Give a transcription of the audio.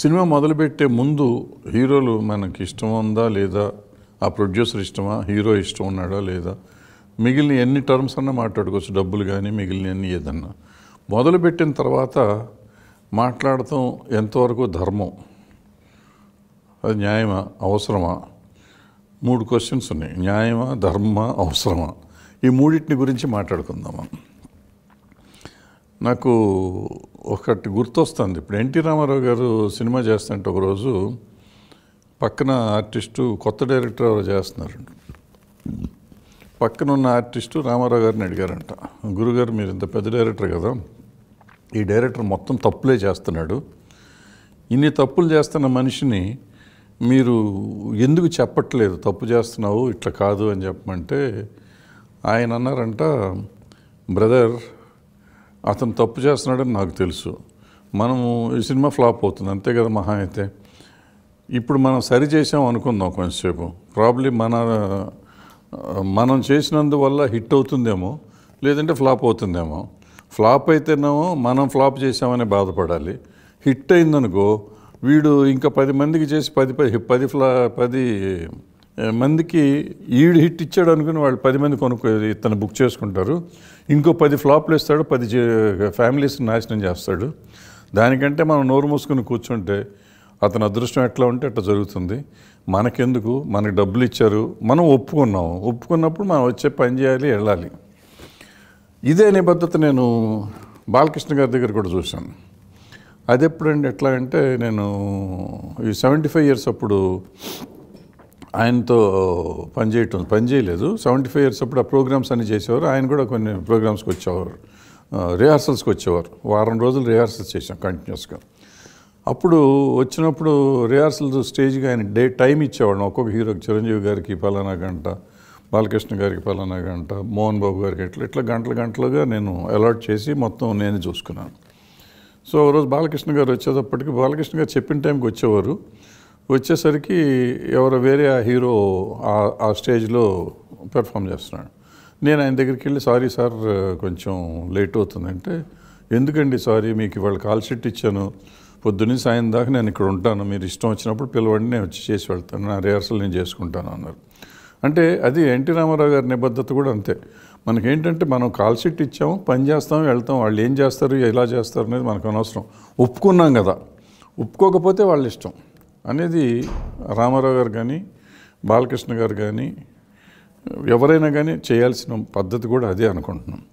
cinema మొదలుపెట్టే ముందు హీరోలు మనకి ఇష్టం ఉందా లేదా ఆ ప్రొడ్యూసర్ ఇష్టమా హీరో ఇష్టం ఉన్నాడా లేదా మిగిలిన ఎన్ని టర్మ్స్ అన్నా మాట్లాడుకోవచ్చు డబ్బులు కానీ మిగిలిన ఎన్ని ఏదన్నా మొదలుపెట్టిన తర్వాత మాట్లాడటం ఎంతవరకు ధర్మం అది న్యాయమా అవసరమా మూడు క్వశ్చన్స్ ఉన్నాయి న్యాయమా ధర్మమా అవసరమా ఈ మూడింటిని గురించి మాట్లాడుకుందామా నాకు ఒకటి గుర్తొస్తుంది ఇప్పుడు ఎన్టీ రామారావు గారు సినిమా చేస్తుంటే ఒకరోజు పక్కన ఆర్టిస్టు కొత్త డైరెక్టర్ ఎవరో చేస్తున్నారు పక్కన ఉన్న ఆర్టిస్టు రామారావు గారిని అడిగారంట గురుగారు మీరు ఇంత పెద్ద డైరెక్టర్ కదా ఈ డైరెక్టర్ మొత్తం తప్పులే చేస్తున్నాడు ఇన్ని తప్పులు చేస్తున్న మనిషిని మీరు ఎందుకు చెప్పట్లేదు తప్పు చేస్తున్నావు ఇట్లా కాదు అని చెప్పమంటే ఆయన అన్నారంట బ్రదర్ అతను తప్పు చేస్తున్నాడని నాకు తెలుసు మనము ఈ సినిమా ఫ్లాప్ అవుతుంది అంతే కదా మహా అయితే ఇప్పుడు మనం సరి చేసాం అనుకుందాం కొంచెంసేపు ప్రాబ్లీ మన మనం చేసినందువల్ల హిట్ అవుతుందేమో లేదంటే ఫ్లాప్ అవుతుందేమో ఫ్లాప్ అయితేనేమో మనం ఫ్లాప్ చేసామని బాధపడాలి హిట్ అయిందనుకో వీడు ఇంకా పది మందికి చేసి పది పది పది ఫ్లా పది మందికి ఈడు హిట్ ఇచ్చాడు అనుకుని వాళ్ళు పది మంది కొనుక్కో ఇతను బుక్ చేసుకుంటారు ఇంకో పది ఫ్లాప్లు ఇస్తాడు పది ఫ్యామిలీస్ నాశనం చేస్తాడు దానికంటే మనం నోరు మూసుకుని కూర్చుంటే అతని అదృష్టం ఎట్లా ఉంటే అట్లా జరుగుతుంది మనకెందుకు మనకి డబ్బులు ఇచ్చారు మనం ఒప్పుకున్నాం ఒప్పుకున్నప్పుడు మనం వచ్చే పని చేయాలి వెళ్ళాలి ఇదే నిబద్ధత నేను బాలకృష్ణ గారి దగ్గర కూడా చూశాను అది ఎప్పుడండి ఎట్లా అంటే నేను ఈ సెవెంటీ ఫైవ్ ఇయర్స్ అప్పుడు ఆయనతో పనిచేయటం పని చేయలేదు సెవెంటీ ఫైవ్ ఇయర్స్ అప్పుడు ఆ ప్రోగ్రామ్స్ అన్ని చేసేవారు ఆయన కూడా కొన్ని ప్రోగ్రామ్స్కి వచ్చేవారు రిహార్సల్స్కి వచ్చేవారు వారం రోజులు రిహార్సల్స్ చేసాం కంటిన్యూస్గా అప్పుడు వచ్చినప్పుడు రిహార్సల్ స్టేజ్గా ఆయన డే టైం ఇచ్చేవాడు ఒక్కొక్క హీరోకి చిరంజీవి గారికి పలానా గంట బాలకృష్ణ గారికి పలానా గంట మోహన్ బాబు గారికి ఇట్లా ఇట్లా గంటల గంటలుగా నేను అలాట్ చేసి మొత్తం నేను చూసుకున్నాను సో రోజు బాలకృష్ణ గారు వచ్చేటప్పటికి బాలకృష్ణ గారు చెప్పిన టైంకి వచ్చేవారు వచ్చేసరికి ఎవరో వేరే ఆ హీరో ఆ- ఆ స్టేజ్లో పెర్ఫామ్ చేస్తున్నాడు నేను ఆయన దగ్గరికి వెళ్ళి సారీ సార్ కొంచెం లేట్ అవుతుందంటే ఎందుకండి సారీ మీకు ఇవాళ కాల్ షీట్ ఇచ్చాను పొద్దున్నే సాయం దాకా నేను ఇక్కడ ఉంటాను మీరు ఇష్టం వచ్చినప్పుడు పిలవండి నేను వచ్చి చేసి వెళ్తాను నా రిహార్సల్ నేను చేసుకుంటాను అన్నారు అంటే అది ఎన్టీ రామారావు గారి నిబద్ధత కూడా అంతే మనకేంటంటే మనం కాల్ షీట్ ఇచ్చాము పని చేస్తాం వెళ్తాం వాళ్ళు ఏం చేస్తారు ఎలా చేస్తారు అనేది మనకు అనవసరం ఒప్పుకున్నాం కదా ఒప్పుకోకపోతే వాళ్ళ ఇష్టం అనేది రామారావు గారు కానీ బాలకృష్ణ గారు కానీ ఎవరైనా కానీ చేయాల్సిన పద్ధతి కూడా అదే అనుకుంటున్నాం